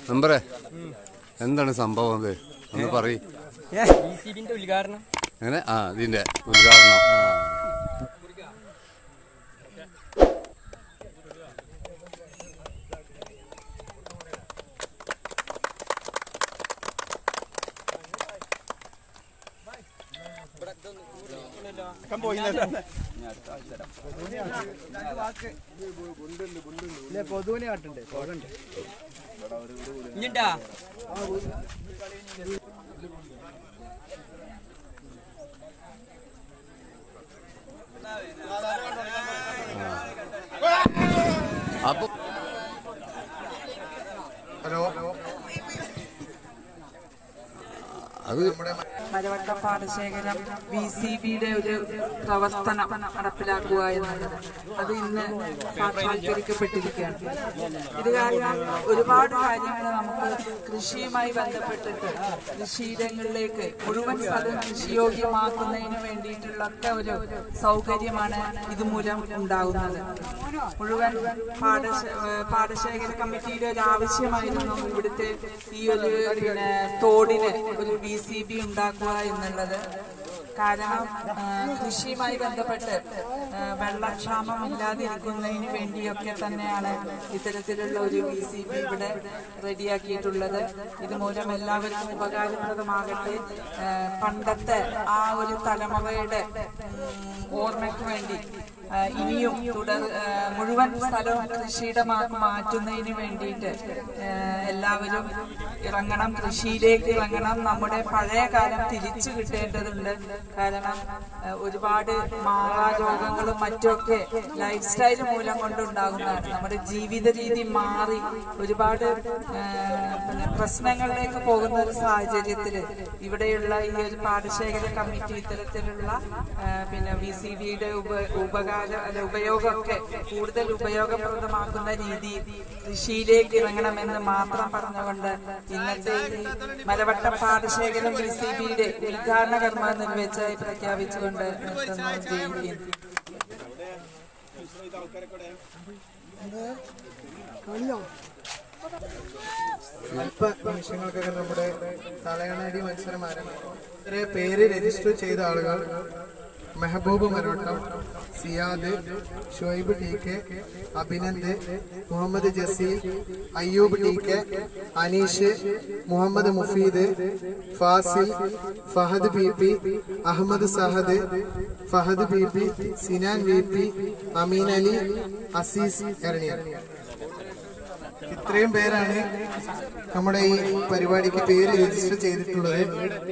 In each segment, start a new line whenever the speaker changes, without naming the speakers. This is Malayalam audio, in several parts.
നമ്പറേ എന്താണ് സംഭവം അത് ഒന്ന് പറയ്
ബി സി ബിന്റെ ഉദ്ഘാടനം
എങ്ങനെ ആ ഇതിന്റെ ഉദ്ഘാടനം
പൊതുവിനെ കാട്ടുണ്ട് പോകണ്ടേ
ഇഞ്ഞിണ്ടാ
അപ്പൊ
ഹലോ
അത്
മരവട്ട പാടശേഖരം ബി സി ബിയുടെ ഒരു പ്രവർത്തനം നടപ്പിലാക്കുക എന്നുള്ളത് അത് ഇന്ന് സാക്ഷാത്കരിക്കപ്പെട്ടിരിക്കുകയാണ് ഇത് കാരണം ഒരുപാട് കാര്യങ്ങൾ നമുക്ക് കൃഷിയുമായി ബന്ധപ്പെട്ടിട്ട് കൃഷിയിടങ്ങളിലേക്ക് മുഴുവൻ സ്ഥലം കൃഷിയോഗ്യമാക്കുന്നതിന് വേണ്ടിയിട്ടുള്ള ഒക്കെ ഒരു സൗകര്യമാണ് ഇതുമൂലം ഉണ്ടാകുന്നത് മുഴുവൻ പാടശ ഏഹ് പാടശേഖര കമ്മിറ്റിയുടെ ഒരു ആവശ്യമായിരുന്നു ഇവിടുത്തെ ഈ ഒരു പിന്നെ തോടിന് ഒരു ബി സി ബി ഉണ്ടാക്കുക എന്നുള്ളത് കാരണം ആ, കൃഷിയുമായി ബന്ധപ്പെട്ട് ആ, വെള്ളക്ഷാമം ഇല്ലാതിരിക്കുന്നതിന് വേണ്ടിയൊക്കെ തന്നെയാണ് ഇത്തരത്തിലുള്ള ഒരു ബി സി ബി ഇവിടെ റെഡിയാക്കിയിട്ടുള്ളത് ഇതുമൂലം എല്ലാവർക്കും ഉപകാരപ്രദമാകട്ടെ ആ, പണ്ടത്തെ ആ ഒരു തലമുറയുടെ ഉം, ഓർമ്മയ്ക്ക് വേണ്ടി ആ, ഇനിയും തുടർ ആ, മുഴുവൻ സ്ഥലവും കൃഷിയിടമാക്കി മാറ്റുന്നതിന് വേണ്ടിയിട്ട് ആ, എല്ലാവരും ഇറങ്ങണം കൃഷിയിലേക്ക് ഇറങ്ങണം നമ്മുടെ പഴയ കാലം തിരിച്ചു കിട്ടേണ്ടതുണ്ട് കാരണം ആ, ഒരുപാട് മാറാരോഗങ്ങളും മറ്റുമൊക്കെ ലൈഫ് സ്റ്റൈൽ മൂലം കൊണ്ടുണ്ടാകുന്നതാണ് നമ്മുടെ ജീവിത രീതി മാറി ഒരുപാട് ആ, പിന്നെ പ്രശ്നങ്ങളിലേക്ക് പോകുന്ന ഒരു സാഹചര്യത്തിൽ ഇവിടെയുള്ള ഈ ഒരു പാടശേഖര കമ്മിറ്റി ഇത്തരത്തിലുള്ള ആ, പിന്നെ വി സി ബിയുടെ ഉപ ഉപകാര അല്ല ഉപയോഗമൊക്കെ കൂടുതൽ ഉപയോഗപ്രദമാക്കുന്ന രീതിയിൽ കൃഷിയിലേക്ക് ഇറങ്ങണമെന്ന് മാത്രം പറഞ്ഞുകൊണ്ട് ഇന്നത്തെ ഈ മലവട്ട പാടശേഖരം വി സി ബിയുടെ ഉദ്ഘാടന കർമ്മം നിർവഹിച്ചതായി പ്രഖ്യാപിച്ചുകൊണ്ട് നിർത്തുന്നു ജയ് ഹിന്ദ്
അല്പ നിമിഷങ്ങൾക്കൊക്കെ നമ്മുടെ തലയണടി മത്സരം ആരംഭിക്കും ഇവരെ പേര് രജിസ്റ്റർ ചെയ്ത ആളുകൾ Mehboob Marottam Siyad Shuhaib T K Abhinand Muhammad Jaseel Ayyub T K Aneesh Muhammad Mufeed Fasil Fahad P P Ahammed Sahad Fahad P P Sinan V P Ameen Ali Azeez എറണിയർ ഇത്രയും പേരാണ് നമ്മുടെ ഈ പരിപാടിക്ക് പേര് രജിസ്റ്റർ ചെയ്തിട്ടുള്ളത്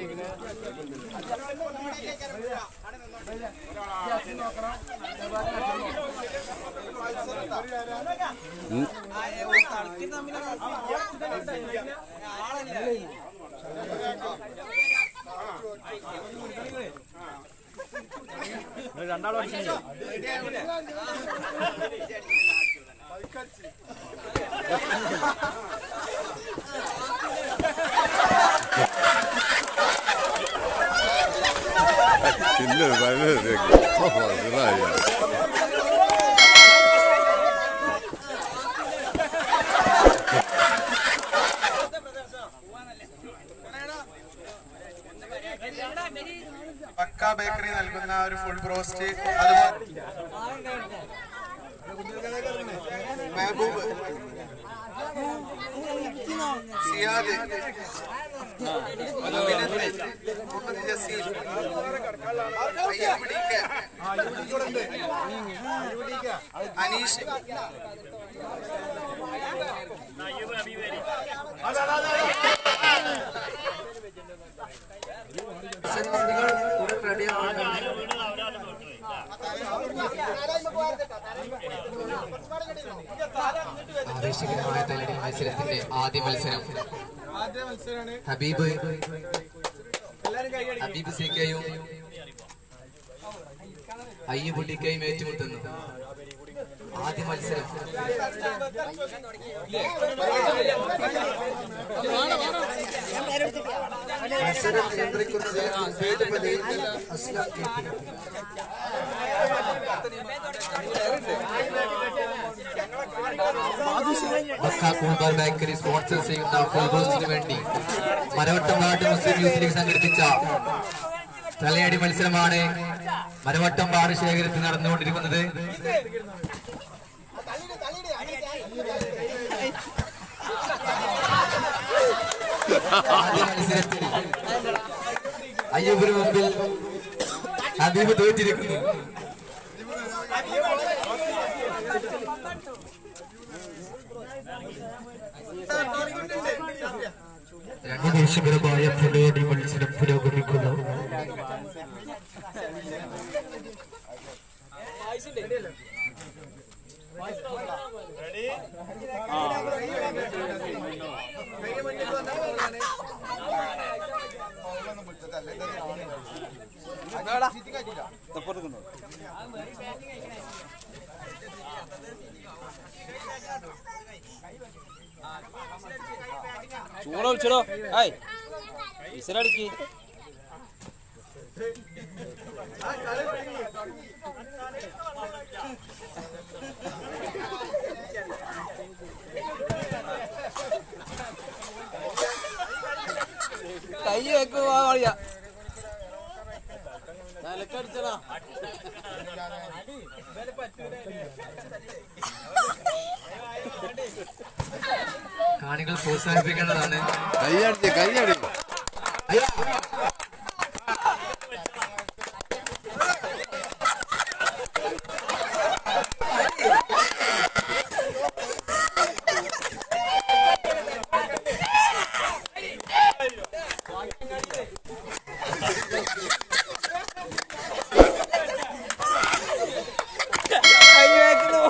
ഇല്ല വളരെ മനസ്സിലായി
പക്ക ബേക്കറി നൽകുന്ന ഒരു ഫുൾ ബ്രോസ്റ്റ് അതുപോലെ മെഹബൂബ് സിയാദ് അഭിനന്ദ് മുഹമ്മദ് ജസീൽ അയ്യൂബ് ടി കെ അനീഷ്
ആവേശകരമായ തലടി മത്സരത്തിന്റെ ആദ്യ മത്സരം ഹബീബ് ഹബീബ് സി കെയും അയ്യൂബ് ടി കെയും ഏറ്റുമുട്ടുന്നു ആദ്യ മത്സരം
മത്സരം നിയന്ത്രിക്കുന്നത് സേതുപതി അസ്ലം കെ പി.
ആ
മക്ക കൂൾബാർ ബേക്കറി സ്പോൺസർ ചെയ്യുന്ന ഫുൾബോസിന് വേണ്ടി Maravattam ward Muslim youth league സംഘടിപ്പിച്ച തലയടി മത്സരമാണ് മരവട്ടം വാർഡ് ശേഖരത്തിൽ നടന്നുകൊണ്ടിരിക്കുന്നത് ആദ്യ മത്സരത്തിൽ അയ്യൂബിന് മുമ്പിൽ ഹബീബ് തോറ്റിരിക്കുന്നു രണ്ട് ദേശീയപരമായ പുലയടി മത്സരം പുരോഗമിക്കുന്നു
ചൂട വിളിച്ചടോ ആയ് വിസിലടിക്ക് കൈ വെക്കുവാ കളിയാ തലക്കടിച്ചടാ
കാണികൾ പ്രോത്സാഹിപ്പിക്കേണ്ടതാണ്
കയ്യടിച്ച് കയ്യടി
അയ്യോ
കൈ വെക്കുന്നു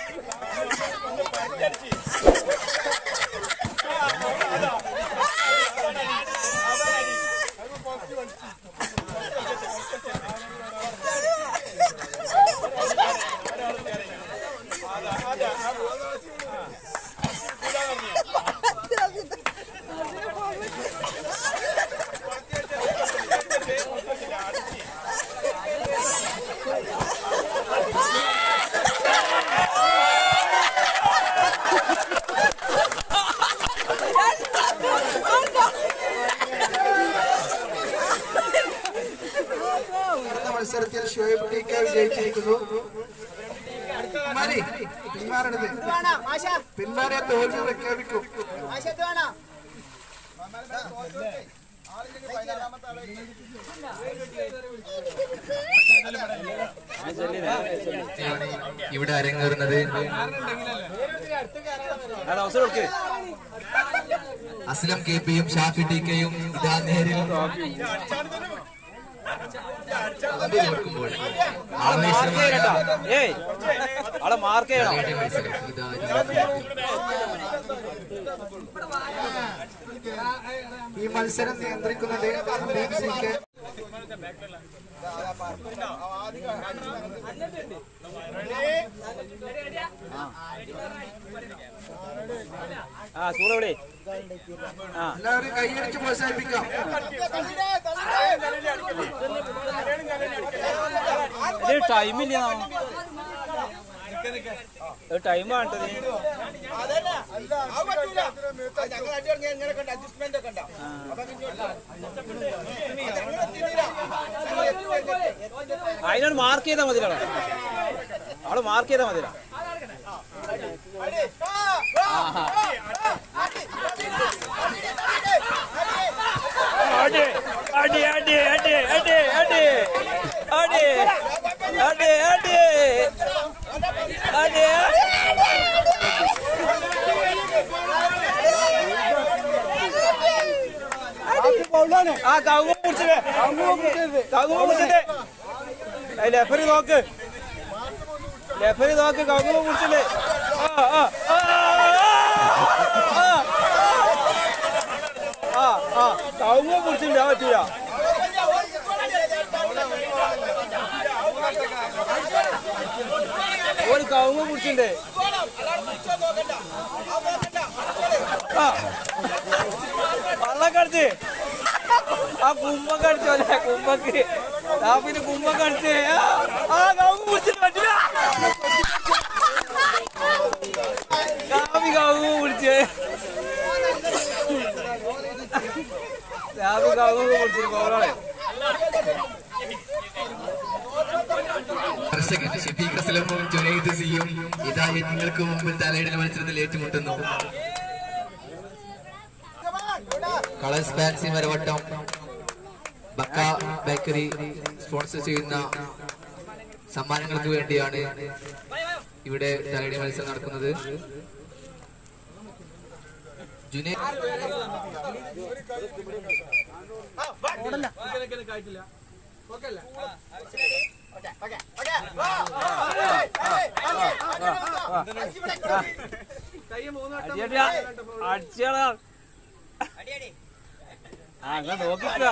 അടുത്ത മത്സരത്തിൽ ഷുഹൈബ് ടി കെ വിജയിച്ചിരിക്കുന്നു മതി പിന്മാറരുത് പിന്മാറിയ തോൽവി പ്രഖ്യാപിക്കും
ഇവിടെ അരങ്ങേറുന്നത്
അത് അവസരം കൊടുക്ക്
അസ്ലം കെ പിയും ഷാഫി ടി കെയും ഇതാ നേരിൽ പന്ത് നോക്കുമ്പോൾ ആവേശമായ
ഏയ് അവിടെ മാർക്ക് ചെയ്യണം
കളിയുടെ മത്സരം ഇതാ
ഈ മത്സരം നിയന്ത്രിക്കുന്നത് ഹബീബ് സി കെ
ആ ചൂട് എവിടെ ആ
എല്ലാവരും കൈയടിച്ച് പ്രോത്സാഹിപ്പിക്കാം
ഇത് ടൈമില്ല ടൈം വേണ്ടത് അതിനോട് മാർക്ക് ചെയ്താൽ മതിയാണ് അവള് മാർക്ക് ചെയ്താൽ മതിയാ അടി അടി അടി അടി അടി അടി അടി അടി അടി അടി ആ കവുങ്ങ പിടിച്ചത് കവുങ്ങ പിടിച്ചിട്ട് ലെഫറി നോക്ക് ലെഫറി നോക്ക് കവുങ്ങ പിടിച്ചിട്ട് ആ ആ ആ ആ ആ ആ കവുങ്ങ പിടിച്ചില്ല പറ്റൂല ഒരു കവുങ്ങ പിടിച്ചിണ്ട് ആ വള്ളക്കടിച്ച് ആ കുമ്പൊക്കെ അടിച്ചോലെ കുമ്പക്ക് ആ പിന്നെ കുമ്പൊക്കെ അടിച്ച് ആ, ആ കവുങ്ങ് പിടിച്ചിട്ട് പറ്റില്ല കാവി കാവു പിടിച്ച് രാവി കാവു പിടിച്ചു കോളാണ്
ദർശകൻ ഷഫീഖ് അസ്ലമും ജുനൈദ് സിയും ഇതാ നിങ്ങൾക്ക് മുമ്പിൽ തലയിടൽ മത്സരത്തിൽ ഏറ്റുമുട്ടുന്നു കളേഴ്സ് ഫാൻസി മരവട്ടം ബക്ക ബേക്കറി സ്പോൺസർ ചെയ്യുന്ന സമ്മാനങ്ങൾക്ക് വേണ്ടിയാണ് ഇവിടെ തലയിടൽ മത്സരം നടക്കുന്നത് ജുനൈദ്
അടിച്ചടാ ആ അങ്ങനെ നോക്കിക്ക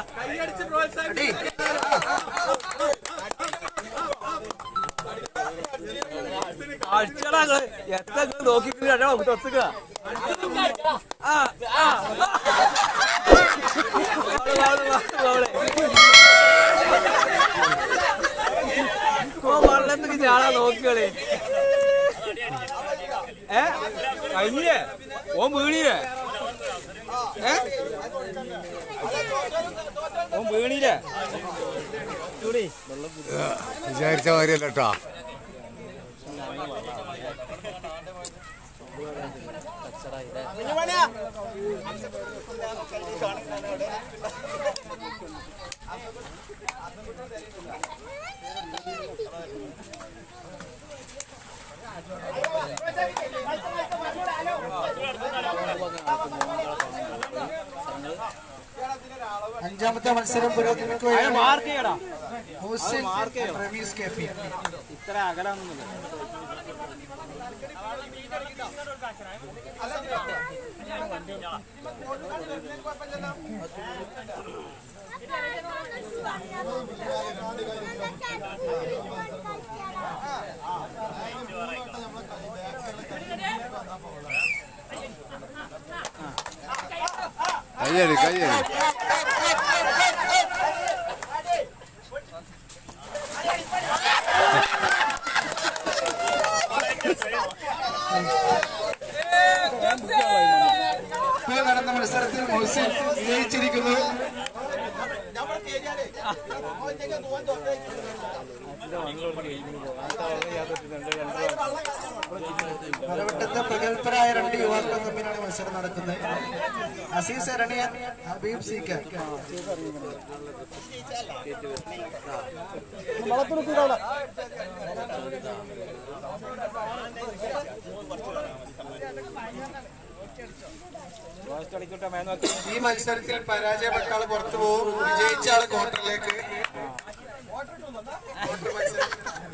അടിച്ചടാ ഇങ്ങള്. എത്ര ഇങ്ങള് നോക്കിക്കില്ല തൊത്തുക ആ ആ വാള്, വാള്, വാള്, വാള്. ഓ വെള്ളത്തിൽ ചാടാ നോക്കിക്കളി ഏ കഴിഞ്ഞില്ലേ ഓൻ വീണില്ലേ ഏ ഓൻ വീണില്ലേ ചൂടി
വിചാരിച്ച കാര്യല്ല കേട്ടോ
അഞ്ചാമത്തെ മത്സരം പുരോഗമിക്കുകയാണ്
മാർക്ക് ചെയ്യടാ
ഹുസൈൻ റമീസ് കെ പി
ഇത്ര അകലാന്നൊന്നുമില്ല
കയ്യടി കയ്യടി
ഇപ്പോൾ നടന്ന മത്സരത്തിൽ മൊഹസിൻ വിജയിച്ചിരിക്കുന്നു മലവട്ടത്തെ പ്രഗത്ഭരായ രണ്ട് യുവാക്കൾ തമ്മിലാണ് മത്സരം നടക്കുന്നത് അസീസ് എരണിയൻ ഹബീബ് സീക്ക
കളിക്കട്ടെ മേനോക്കി
ഈ മത്സരത്തിൽ പരാജയപ്പെട്ട ആൾ പുറത്തു പോകും വിജയിച്ച ആൾ ക്വാർട്ടറിലേക്ക് ക്വാർട്ടർ മത്സരം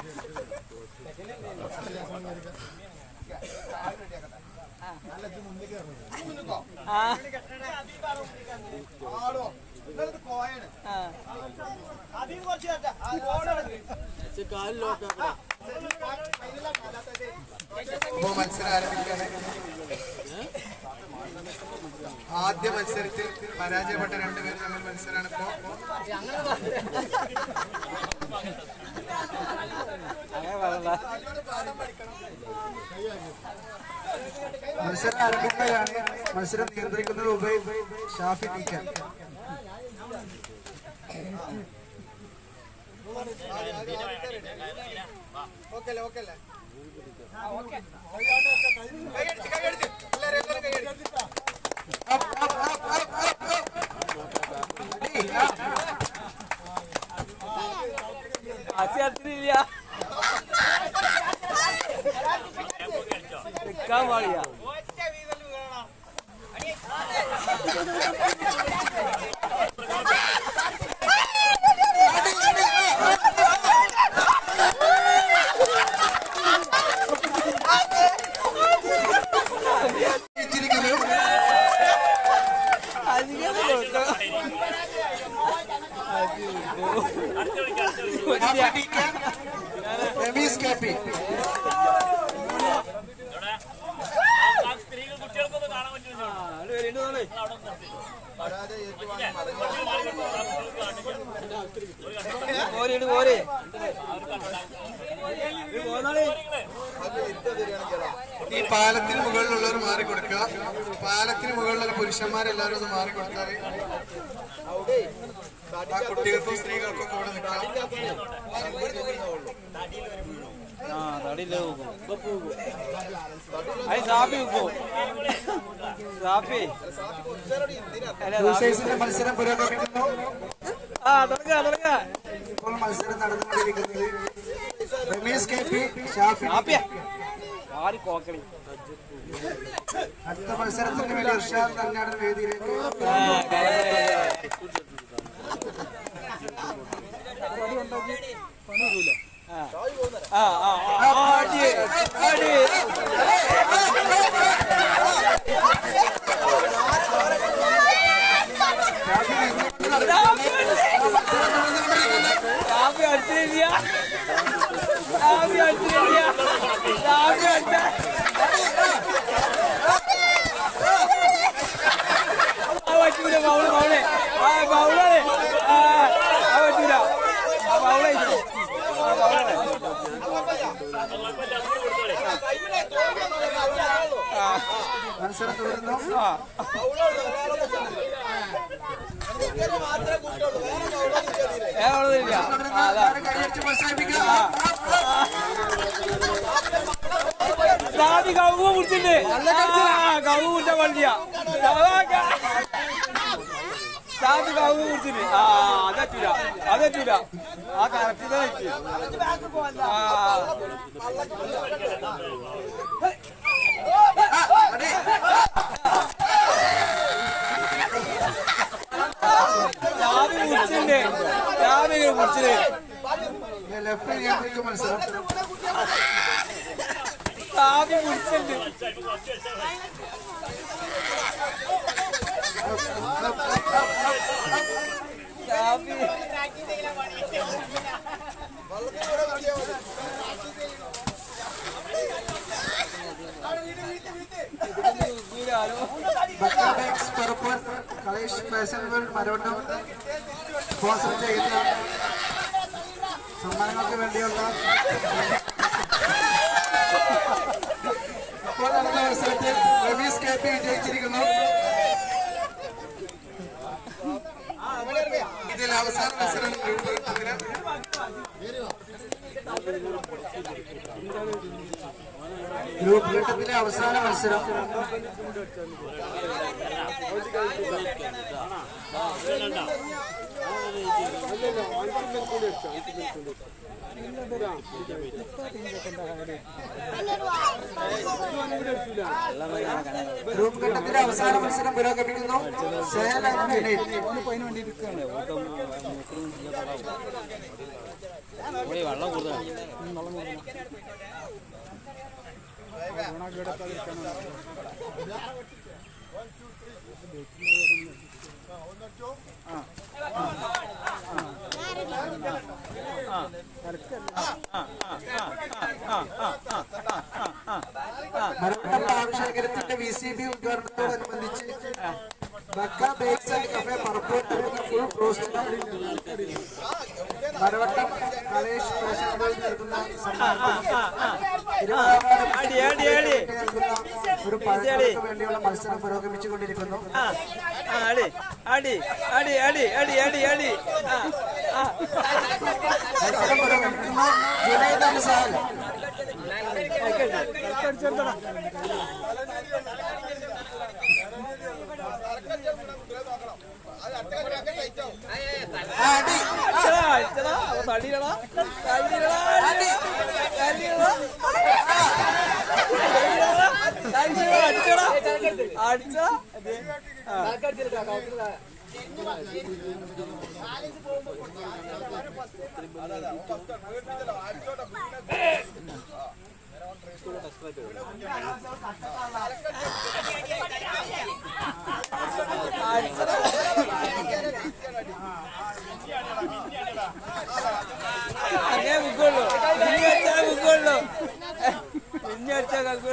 ഇപ്പോ മത്സരം ആരംഭിക്കുകയാണ് ആദ്യ മത്സരത്തിൽ പരാജയപ്പെട്ട രണ്ടുപേരും തമ്മിൽ മത്സരമാണ് ഇപ്പോ
അങ്ങനെ പറയണ്ട
മത്സരം ആരംഭിക്കുകയാണ് മത്സരം നിയന്ത്രിക്കുന്നത് ഉബൈ ഷാഫി ടി കെ
ആസ്യത്തിനില്ല നിക്കാൻ പാടില്ല
ജയിച്ചിരിക്കുന്നു
അധികം കൊടുക്കണം.
Shafi T K Rameez K P
ആള് വരുന്നുണ്ട് തോന്നേ. പോര് ഇങ്ങട് പോര്. ഇങ്ങട് പോന്നാളി.
ഈ പാലത്തിന് മുകളിലുള്ളവർ മാറി കൊടുക്കുക പാലത്തിന് മുകളിലുള്ള പുരുഷന്മാരെല്ലാരും ഒന്ന് മാറി കൊടുത്താൽ ആ കുട്ടികൾക്കും സ്ത്രീകൾക്കും ഒക്കെ ഇവിടെ നിൽക്കാം
ആ തടിയില്ല നോക്കും അത് സാപ്പി വെക്കും സാപ്പി അല്ല, സാപ്പി.
മത്സരം പുരോഗമിക്കുന്നു
ആ തുടങ്ങ തുടങ്ങ
ഇപ്പോൾ മത്സരം നടന്നുകൊണ്ടിരിക്കുന്നത് രമേശ് കെ പി ഷാഫി
സാപ്പിയ ആര് കോക്കണി
അടുത്ത മത്സരത്തിന് വേണ്ടി ഇർഷാദ് തന്നെയാണ് വേദിയിലേക്ക്
ആ, കള- ആ ആ ആ അടി അടി കാപ്പി അടിച്ചില്ല കാപ്പി അടിച്ചില്ല കാപ്പി അടിച്ച ആ പറ്റൂല ബൗള് ബൗള് ആ ബൗളാണ് ആ ആ പറ്റൂല ആ ബൗളായിട്ട് ആ ബൗളാണ്
മത്സരം തുടരുന്നു
ആ ഏ ബൗളില്ല ആ അതാ
കൈയടിച്ച് പ്രോത്സാഹിപ്പിക്കുക
സാധി കവുക കുടിച്ചിട്ട് ആ കവുക കുടിച്ച വണ്ടിയാ സാധി കവുക കുടിച്ചിട്ട് ആ അതെറ്റൂല അതെറ്റൂല ആ കറക്റ്റ് ആ രാവിലെ കുടിച്ചിട്ടുണ്ട് രാവിലെ കുടിച്ചിട്ട്
ലെഫ്റ്റ് നിയന്ത്രിക്കും മത്സരം
രാവിലെ കുടിച്ചിട്ടുണ്ട് രാവിലെ
ബക്കാബേക്സ് പർപ്പിൾ കളേഷ് ഫാഷൻ വേൾഡ് മരവട്ടം സ്പോൺസർ ചെയ്യുന്ന സമ്മാനങ്ങൾക്ക് വേണ്ടിയുള്ള ഇപ്പോൾ നടന്ന മത്സരത്തിൽ റമീസ് കെ പി വിജയിച്ചിരിക്കുന്നു ഇതിൽ അവസാന മത്സരം രൂപപ്പെടുത്തുന്നതിന് ഗ്രൂപ്പ് ഘട്ടത്തിലെ അവസാന മത്സരം ഗ്രൂപ്പ് ഘട്ടത്തിലെ അവസാന മത്സരം പുരോഗമിക്കുന്നു സേല യുണൈറ്റ്
ഇവിടെ വെള്ളം കൂടുതലാണ്
മരവട്ടം പാടശേഖരത്തിന്റെ വി സി ബി ഉദ്ഘാടനത്തോടനുബന്ധിച്ച് ബക്ക ബേക്സ് ആൻഡ് കഫേ പറപ്പോട്ട് എന്ന ഫുൾ റോസ്റ്റ് മരവട്ടം കളേഷ് ഫാഷൻ വേൾഡ് നൽകുന്ന സമ്മാനത്തിന് ഇരുപതാം
അടി അടി അടി
നൽകുന്ന ഒരു പഴങ്ങൾക്ക് വേണ്ടിയുള്ള മത്സരം പുരോഗമിച്ചുകൊണ്ടിരിക്കുന്നു
ആ ആ, അടി അടി അടി അടി അടി അടി അടി ആ ആ
മത്സരം പുരോഗമിക്കുന്നു ജുനൈദ് അൻസാൽ അടി
അടിച്ചടാ അടിച്ചടാ അവൻ തള്ളിയിടടാ തള്ളിയിടടാ അടി തള്ളിയിടടാ തള്ളിയിടടാ അടിച്ചടാ അടിച്ചടാ അതെ. ആ. അങ്ങനെ മുക്കുള്ളൂ പിന്നെ അടിച്ചാൽ മുക്കുള്ളൂ പിന്നെ അടിച്ചാൽ കക്കു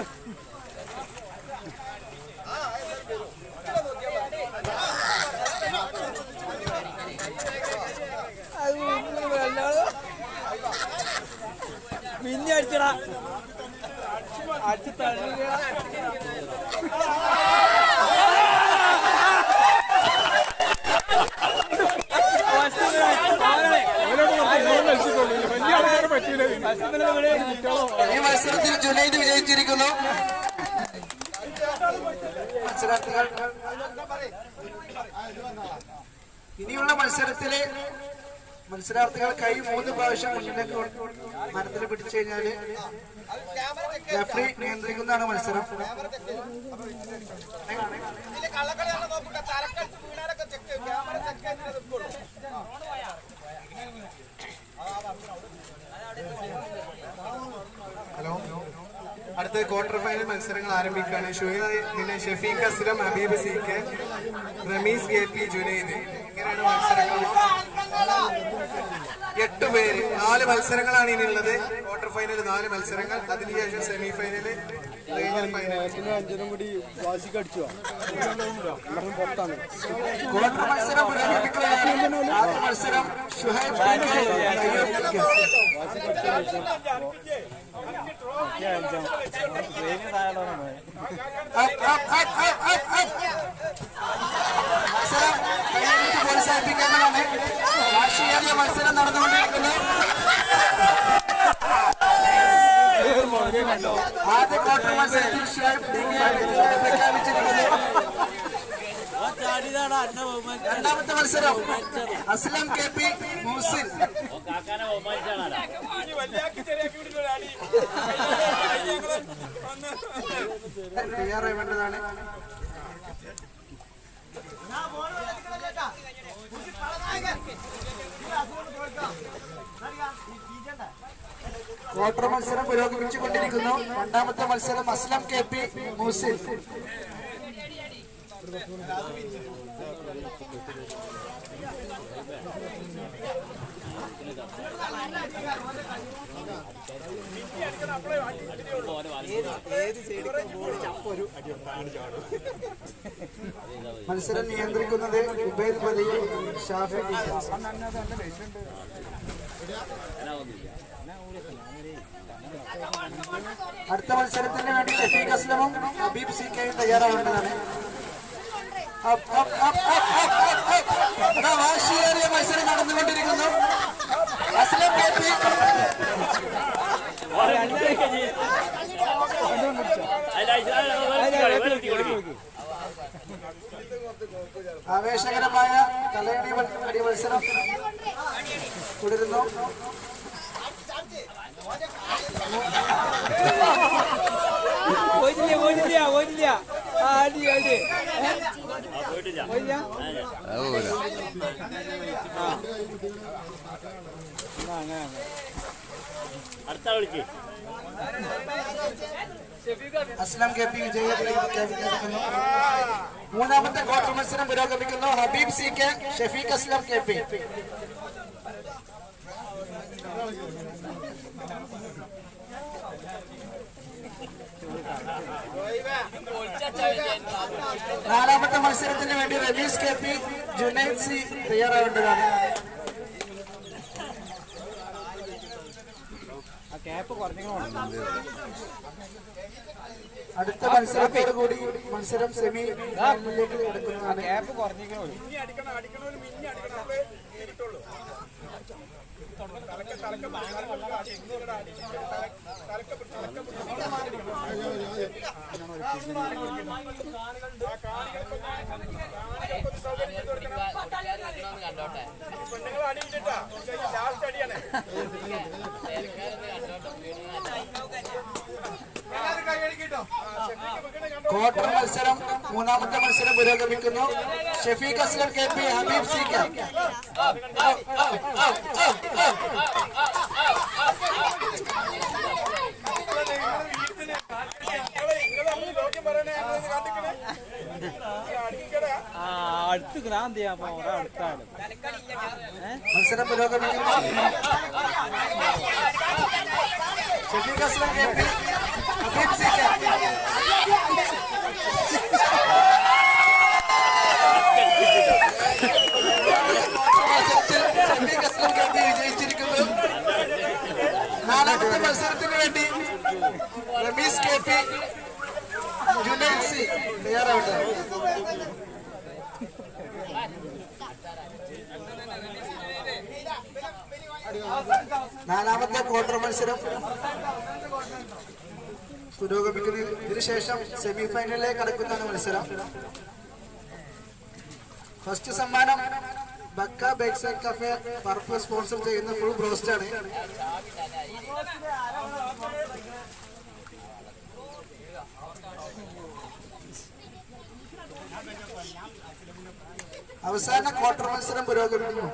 അത് മുക്കുള്ളൂ വെള്ളോളൂ പിന്നെ അടിച്ചടാ അടിച്ച് തള്ളുക
ഈ മത്സരത്തിൽ ജുനൈദ് വിജയിച്ചിരിക്കുന്നു മത്സരാർത്ഥികൾ ഇനിയുള്ള മത്സരത്തില് മത്സരാർത്ഥികൾ കൈ മൂന്ന് പ്രാവശ്യം മുന്നിലേക്ക് മരത്തിൽ പിടിച്ചു കഴിഞ്ഞാല് റഫറി നിയന്ത്രിക്കുന്നതാണ് മത്സരം ഹലോ അടുത്ത ക്വാർട്ടർ ഫൈനൽ മത്സരങ്ങൾ ആരംഭിക്കുകയാണ് ഷുഹൈദ് പിന്നെ Shafeeq Aslam Habeeb C K Rameez K P Junaid ഇങ്ങനെയാണ് മത്സരങ്ങൾ എട്ട് പേര് നാല് മത്സരങ്ങളാണ് ഇനിയുള്ളത് ക്വാർട്ടർ ഫൈനൽ നാല് മത്സരങ്ങൾ അതിനുശേഷം സെമി ഫൈനൽ ഫൈനൽ ഫൈനൽ
അഞ്ചനും കൂടി വാശിക്ക് അടിച്ചോ പുറത്താണ്
ക്വാർട്ടർ മത്സരം പുരോഗമിക്കുകയാണ് ആദ്യ മത്സരം ഷുഹൈബ് മത്സരം കൈയടിച്ച് പ്രോത്സാഹിപ്പിക്കേണ്ടതാണ് രാഷ്ട്രീയ മത്സരം നടന്നുകൊണ്ടിരിക്കുന്നു ആദ്യ ക്വാർട്ടർ മത്സരത്തിൽ ഷുഹൈബ് ഡിഗ്രി പ്രഖ്യാപിച്ചിരിക്കുന്നു രണ്ടാമത്തെ മത്സരം അസ്ലം കെ പി മുഹസിൻ തയ്യാറായി വേണ്ടതാണ് ക്വാർട്ടർ മത്സരം പുരോഗമിച്ചുകൊണ്ടിരിക്കുന്നു രണ്ടാമത്തെ മത്സരം അസ്ലം കെ പി മുഹസിൻ മത്സരം നിയന്ത്രിക്കുന്നത് ഉബൈദ് പതി ഷാഫി അടുത്ത മത്സരത്തിന് വേണ്ടി ഷഫീഖ് അസ്ലമും ഹബീബ് സി കെയും തയ്യാറാവേണ്ടതാണ് up, up, up, up, up, up, up. ഇതാ വാശിയേറിയ മത്സരം നടന്നുകൊണ്ടിരിക്കുന്നു അസ്ലം കെ പി ആവേശകരമായ തലയടി മത്സ- അടി മത്സരം തുടരുന്നു
പോയിട്ടില്ല പോയിട്ടില്ല പോയിട്ടില്ല ആ അടി അടി പോയില്ല
അതുപോലെ
അടുത്ത വിളിക്ക്
അസ്ലം കെ പി വിജയ പ്രഖ്യാപിക്കുന്നു മൂന്നാമത്തെ ക്വാർട്ടർ മത്സരം പുരോഗമിക്കുന്നു Habeeb C K Shafeeq Aslam K P നാലാമത്തെ മത്സരത്തിന് വേണ്ടി Rameez K P Junaid C തയ്യാറാവേണ്ടതാണ്
ആ ക്യാപ്പ് കുറഞ്ഞു
അടുത്ത മത്സരത്തോടു കൂടി മത്സരം സെമി ഫൈനലിലേക്ക് എടുക്കുന്നതാണ്
ക്യാപ്പ് കുറഞ്ഞിക്കണോ
ക്വാർട്ടർ മത്സരം മൂന്നാമത്തെ മത്സരം പുരോഗമിക്കുന്നു Shafeeq Aslam K P Habeeb C K
ആ അടുത്ത് ക്രാന്തി അപ്പൊ അവിടെ അടുത്താണ്
മത്സരം പുരോഗമിക്കുന്നു Shafeeq Aslam K P Habeeb C K മത്സരത്തിൽ ഷഫീഖ് അസ്ലം കെ പി വിജയിച്ചിരിക്കുന്നു നാലാമത്തെ മത്സരത്തിന് വേണ്ടി റമീസ് കെ പി തയ്യാറാവട്ടെ നാലാമത്തെ ക്വാർട്ടർ മത്സരം പുരോഗമിക്കുന്നു ഇതിനുശേഷം സെമി ഫൈനലിലേക്ക് കടക്കുന്നതാണ് മത്സരം ഫസ്റ്റ് സമ്മാനം ബക്ക ബേക്ക് സൈഡ് കഫേ പർപ്പ് സ്പോൺസർ ചെയ്യുന്ന ഫുൾ ബ്രോസ്റ്റ് ആണ് അവസാന ക്വാർട്ടർ മത്സരം പുരോഗമിക്കുന്നു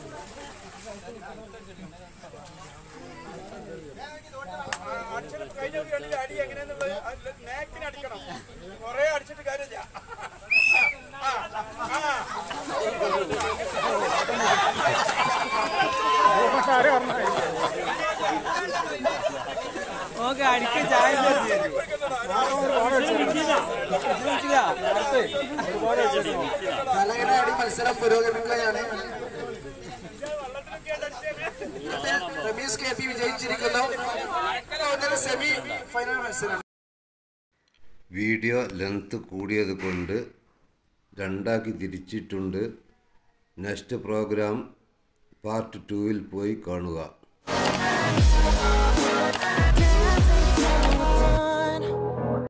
കഴിഞ്ഞ കളിയിൽ അടി എങ്ങനെയാന്നുള്ളത് നേക്കിന് അടിക്കണം കൊറേ അടിച്ചിട്ട് കാര്യമില്ല ഓക്കെ അടിക്ക് ചായ
തലയിണ അടി മത്സരം പുരോഗമിക്കുകയാണ് റമീസ് കെ പി വിജയിച്ചിരിക്കുന്നു ഇതൊരു സെമി ഫൈനൽ മത്സരം
വീഡിയോ ലെങ്ത് കൂടിയത് കൊണ്ട് രണ്ടാക്കി തിരിച്ചിട്ടുണ്ട് നെക്സ്റ്റ് പ്രോഗ്രാം പാർട്ട് ടൂവിൽ പോയി കാണുക